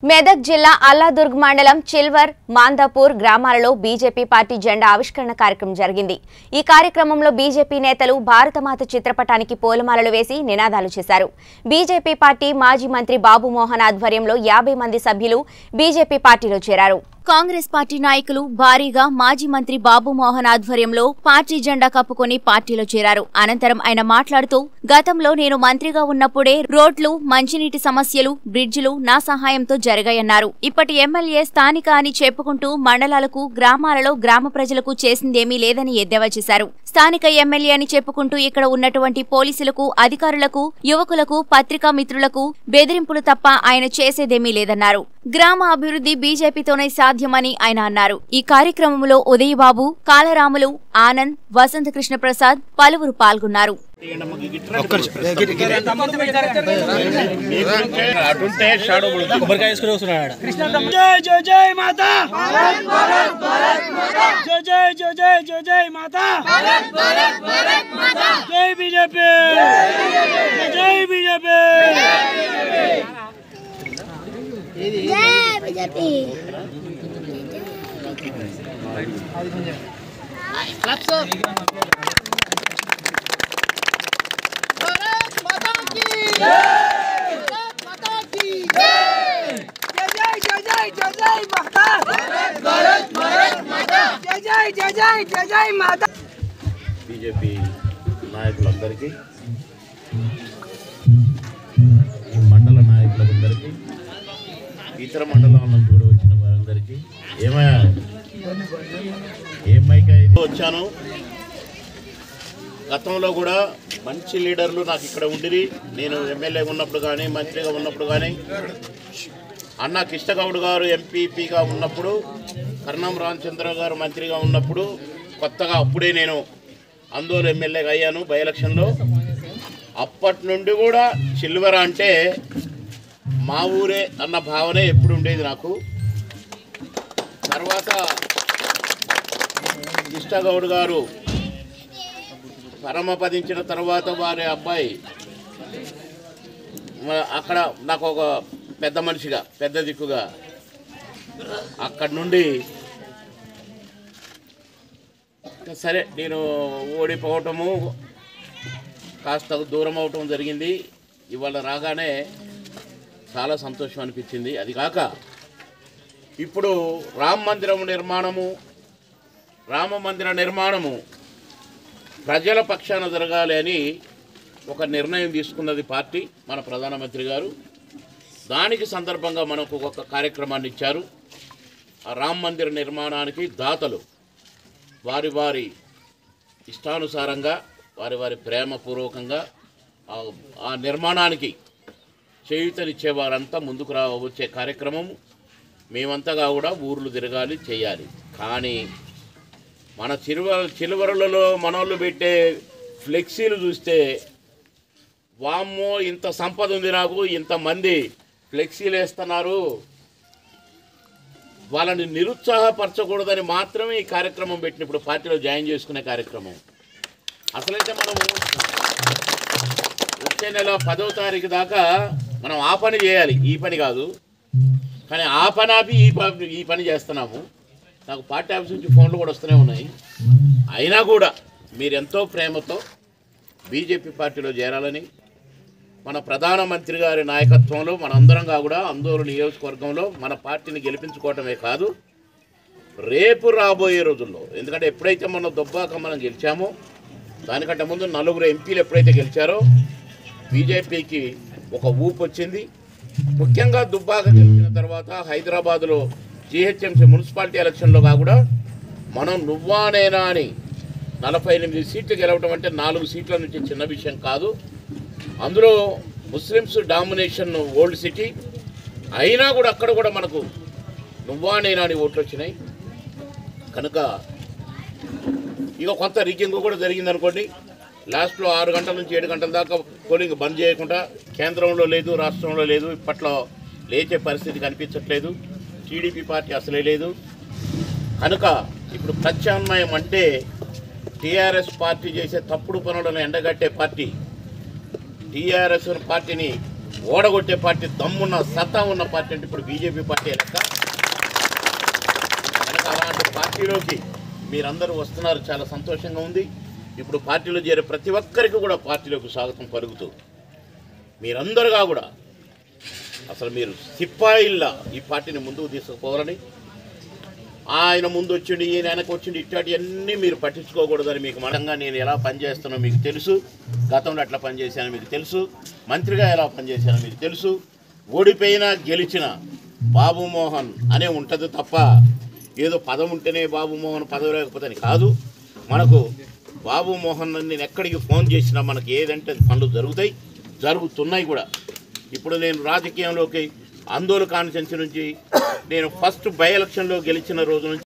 మెదక్ జిల్లా అల్లాదుర్గ్ మండలం చిల్వర్ మాందాపూర్ గ్రామాలలో బీజేపీ పార్టీ జెండా ఆవిష్కరణ కార్యక్రమం జరిగింది ఈ కార్యక్రమంలో బీజేపీ నేతలు భారతమాత చిత్రపటానికి పూలమాలలు వేసి నినాదాలు చేశారు బీజేపీ పార్టీ మాజీ మంత్రి బాబు మోహన్ ఆధ్వర్యంలో యాభై మంది సభ్యులు బీజేపీ పార్టీలో చేరారు కాంగ్రెస్ పార్టీ నాయకులు భారీగా మాజీ మంత్రి బాబు మోహన్ ఆధ్వర్యంలో పార్టీ జెండా కప్పుకొని పార్టీలో చేరారు అనంతరం ఆయన మాట్లాడుతూ గతంలో నేను మంత్రిగా ఉన్నప్పుడే రోడ్లు మంచినీటి సమస్యలు బ్రిడ్జిలు నా సహాయంతో జరిగాయన్నారు ఇప్పటి ఎమ్మెల్యే స్థానిక అని చెప్పుకుంటూ మండలాలకు గ్రామాలలో గ్రామ ప్రజలకు చేసిందేమీ లేదని ఎద్దేవా చేశారు స్థానిక ఎమ్మెల్యే అని చెప్పుకుంటూ ఇక్కడ ఉన్నటువంటి పోలీసులకు అధికారులకు యువకులకు పత్రికా మిత్రులకు బెదిరింపులు తప్ప ఆయన చేసేదేమీ లేదన్నారు గ్రామ అభివృద్ధి బీజేపీతోనే సాధ్యమని ఆయన అన్నారు ఈ కార్యక్రమంలో ఉదయబాబు కాలరాములు ఆనంద్ వసంత కృష్ణ ప్రసాద్ పలువురు పాల్గొన్నారు అటుంటే షాడో కొబ్బరికాయ వేసుకుని వస్తున్నాడు ఆడ. జై జై జై మాతా జై జై జై జై జై జై మాతా జై బీజేపీ జై బీజేపీ జై బీజేపీ జై జై జై జై జై మాతా జై జై జై జై జై జై మాతా బీజేపీ నాయకులందరికీ మండల నాయకులందరికీ ఇతర మండలాల నుంచి కూడా వచ్చిన వారందరికీ ఏమయ్యా ఏమైకా వచ్చాను గతంలో కూడా మంచి లీడర్లు నాకు ఇక్కడ ఉండిరి నేను ఎమ్మెల్యే ఉన్నప్పుడు కానీ మంత్రిగా ఉన్నప్పుడు కానీ అన్న కిష్టగౌడ్ గారు ఎంపీపీగా ఉన్నప్పుడు కర్ణం రామచంద్ర గారు మంత్రిగా ఉన్నప్పుడు కొత్తగా అప్పుడే నేను అందోలు ఎమ్మెల్యేగా అయ్యాను బై ఎలక్షన్లో అప్పటి నుండి కూడా చిల్వర అంటే మా ఊరే అన్న భావనే ఎప్పుడు ఉండేది నాకు తర్వాత కిష్టగౌడ్ గారు పరమపదించిన తర్వాత వారి అబ్బాయి మ- అక్కడ నాకు ఒక పెద్ద మనిషిగా పెద్ద దిక్కుగా అక్కడి నుండి సరే నేను ఓడిపోవటము కాస్త దూరం అవటం జరిగింది ఇవాళ రాగానే చాలా సంతోషం అనిపించింది అది కాక ఇప్పుడు రామ మందిరం నిర్మాణము రామ మందిర నిర్మాణము ప్రజల పక్షాన జరగాలి అని ఒక నిర్ణయం తీసుకున్నది పార్టీ మన ప్రధానమంత్రి గారు దానికి సందర్భంగా మనకు ఒక కార్యక్రమాన్ని ఇచ్చారు ఆ రామ మందిర నిర్మాణానికి దాతలు వారి వారి ఇష్టానుసారంగా వారి వారి ప్రేమపూర్వకంగా ఆ- ఆ నిర్మాణానికి చేయూతనిచ్చే వారంతా ముందుకు రా వచ్చే కార్యక్రమం మేమంతగా కూడా ఊర్లు తిరగాలి చేయాలి కానీ మన చిరువ చిలువరలలో మనోళ్ళు పెట్టే ఫ్లెక్సీలు చూస్తే వామ్మో ఇంత సంపద ఉంది నాకు ఇంతమంది ఫ్లెక్సీలు వేస్తున్నారు వాళ్ళని నిరుత్సాహపరచకూడదని మాత్రమే ఈ కార్యక్రమం పెట్టినప్పుడు పార్టీలో జాయిన్ చేసుకునే కార్యక్రమం అసలైతే మనము వచ్చే నెల పదవ తారీఖు దాకా మనం ఆ పని చేయాలి ఈ పని కాదు కానీ ఆ పని ఆపి ఈ పని ఈ పని చేస్తున్నాము నాకు పార్టీ ఆఫీస్ నుంచి ఫోన్లు కూడా వస్తూనే ఉన్నాయి అయినా కూడా మీరెంతో ప్రేమతో బీజేపీ పార్టీలో చేరాలని మన ప్రధానమంత్రి గారి నాయకత్వంలో మనందరంగా కూడా అందరూ నియోజకవర్గంలో మన పార్టీని గెలిపించుకోవటమే కాదు రేపు రాబోయే రోజుల్లో ఎందుకంటే ఎప్పుడైతే మన దుబ్బాక మనం గెలిచామో దానికంటే ముందు నలుగురు ఎంపీలు ఎప్పుడైతే గెలిచారో బీజేపీకి ఒక ఊపు వచ్చింది ముఖ్యంగా దుబ్బాక గెలిచిన తర్వాత హైదరాబాదులో జీహెచ్ఎంసీ మున్సిపాలిటీ ఎలక్షన్లో కూడా మనం నువ్వా నేనా అని నలభై ఎనిమిది సీట్లు గెలవడం అంటే నాలుగు సీట్ల నుంచి చిన్న విషయం కాదు అందులో ముస్లిమ్స్ డామినేషన్ ఓల్డ్ సిటీ అయినా కూడా అక్కడ కూడా మనకు నువ్వా నేనా అని ఓట్లు వచ్చినాయి కనుక ఇక కొంత రిగ్గింగ్ కూడా జరిగింది అనుకోండి లాస్ట్లో ఆరు గంటల నుంచి ఏడు గంటల దాకా పోలింగ్ బంద్ చేయకుండా కేంద్రంలో లేదు రాష్ట్రంలో లేదు ఇప్పట్లో లేచే పరిస్థితి కనిపించట్లేదు టీడీపీ పార్టీ అసలే లేదు కనుక ఇప్పుడు ప్రత్యామ్నాయం అంటే టీఆర్ఎస్ పార్టీ చేసే తప్పుడు పనులను ఎండగట్టే పార్టీ టీఆర్ఎస్ పార్టీని ఓడగొట్టే పార్టీ దమ్మున్న సత్తా ఉన్న పార్టీ అంటే ఇప్పుడు బీజేపీ పార్టీ లెక్క కనుక అలాంటి పార్టీలోకి మీరందరూ వస్తున్నారు చాలా సంతోషంగా ఉంది ఇప్పుడు పార్టీలో చేరే ప్రతి ఒక్కరికి కూడా పార్టీలోకి స్వాగతం పలుకుతూ మీరందరుగా కూడా అసలు మీరు సిప్పాయిల్లా ఈ పార్టీని ముందుకు తీసుకుపోవాలని ఆయన ముందు వచ్చిండి ఈయన వెనక వచ్చిండి ఇట్లాంటి అన్నీ మీరు పట్టించుకోకూడదని మీకు మనంగా నేను ఎలా పనిచేస్తానో మీకు తెలుసు గతంలో అట్లా పనిచేశానో మీకు తెలుసు మంత్రిగా ఎలా పనిచేశానో మీకు తెలుసు ఓడిపోయినా గెలిచిన బాబు మోహన్ అనే ఉంటుంది తప్ప ఏదో పదం ఉంటేనే బాబు మోహన్ పదవి లేకపోతే అని కాదు మనకు బాబు మోహన్ నేను ఎక్కడికి ఫోన్ చేసినా మనకి ఏదంటే అది పనులు జరుగుతాయి జరుగుతున్నాయి కూడా ఇప్పుడు నేను రాజకీయంలోకి ఆందోళన కాన్స్టెన్సీ నుంచి నేను ఫస్ట్ బై ఎలక్షన్లో గెలిచిన రోజు నుంచి